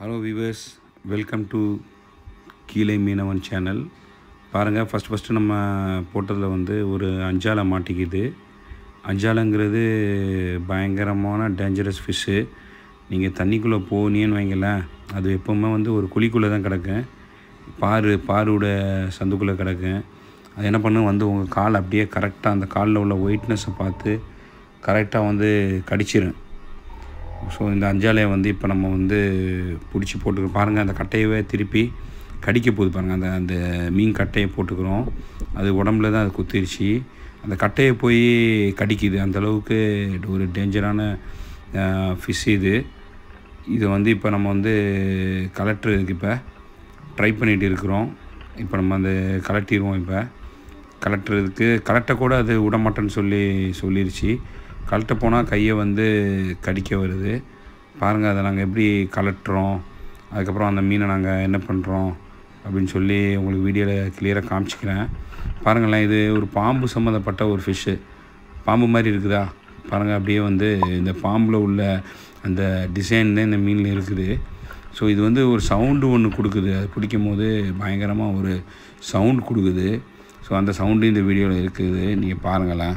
hello viewers welcome to கீழே மீனவன் channel பாருங்கள் ஃபஸ்ட் ஃபஸ்ட்டு நம்ம போட்டதில் வந்து ஒரு அஞ்சாலை மாட்டிக்குது அஞ்சாலைங்கிறது பயங்கரமான டேஞ்சரஸ் ஃபிஷ்ஷு நீங்கள் தண்ணிக்குள்ளே போனீங்கன்னு வைங்களேன் அது எப்போவுமே வந்து ஒரு குழிக்குள்ளே தான் கிடக்கும் பாரு பாரோட சந்துக்குள்ளே கிடக்கும் அது என்ன பண்ணும் வந்து உங்கள் கால் அப்படியே கரெக்டாக அந்த காலில் உள்ள ஒயிட்னஸை பார்த்து கரெக்டாக வந்து கடிச்சிரும் ஸோ இந்த அஞ்சாலையை வந்து இப்போ நம்ம வந்து பிடிச்சி போட்டுக்க பாருங்கள் அந்த கட்டையவே திருப்பி கடிக்க போகுது பாருங்கள் அந்த அந்த மீன் கட்டையை போட்டுக்கிறோம் அது உடம்புல தான் அது குத்திருச்சு அந்த கட்டையை போய் கடிக்குது அந்த அளவுக்கு ஒரு டேஞ்சரான ஃபிஷ் இது இது வந்து இப்போ நம்ம வந்து கலெக்டருக்கு இப்போ ட்ரை பண்ணிகிட்டு இருக்கிறோம் இப்போ நம்ம அந்த கலட்டிடுவோம் இப்போ கலட்டுறதுக்கு கலட்ட கூட அது விடமாட்டேன்னு சொல்லி சொல்லிருச்சு கலட்ட போனால் கையை வந்து கடிக்க வருது பாருங்கள் அதை நாங்கள் எப்படி கலட்டுறோம் அதுக்கப்புறம் அந்த மீனை நாங்கள் என்ன பண்ணுறோம் அப்படின்னு சொல்லி உங்களுக்கு வீடியோவில் கிளியராக காமிச்சிக்கிறேன் பாருங்களேன் இது ஒரு பாம்பு சம்மந்தப்பட்ட ஒரு ஃபிஷ்ஷு பாம்பு மாதிரி இருக்குதா பாருங்கள் அப்படியே வந்து இந்த பாம்பில் உள்ள அந்த டிசைன் தான் இந்த மீனில் இருக்குது ஸோ இது வந்து ஒரு சவுண்டு ஒன்று கொடுக்குது அது பிடிக்கும் போது பயங்கரமாக ஒரு சவுண்ட் கொடுக்குது ஸோ அந்த சவுண்டு இந்த வீடியோவில் இருக்குது நீங்கள் பாருங்களேன்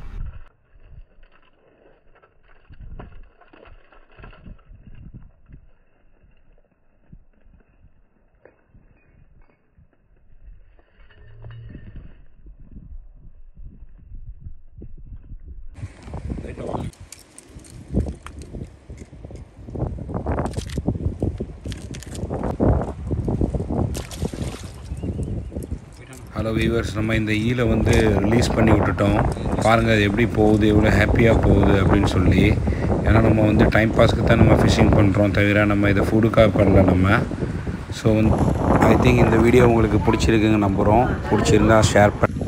ஹலோ வீவர்ஸ் நம்ம இந்த ஈலை வந்து ரிலீஸ் பண்ணி விட்டுட்டோம் பாருங்கள் அது எப்படி போகுது எவ்வளோ ஹாப்பியாக போகுது அப்படின்னு சொல்லி ஏன்னா நம்ம வந்து டைம் பாஸ்க்கு தான் நம்ம ஃபிஷிங் பண்ணுறோம் தவிர நம்ம இதை ஃபுட்டுக்காக பண்ணல நம்ம ஸோ வந்து ஐ திங்க் இந்த வீடியோ உங்களுக்கு பிடிச்சிருக்குங்க நம்புகிறோம் பிடிச்சிருந்தா ஷேர் பண்ண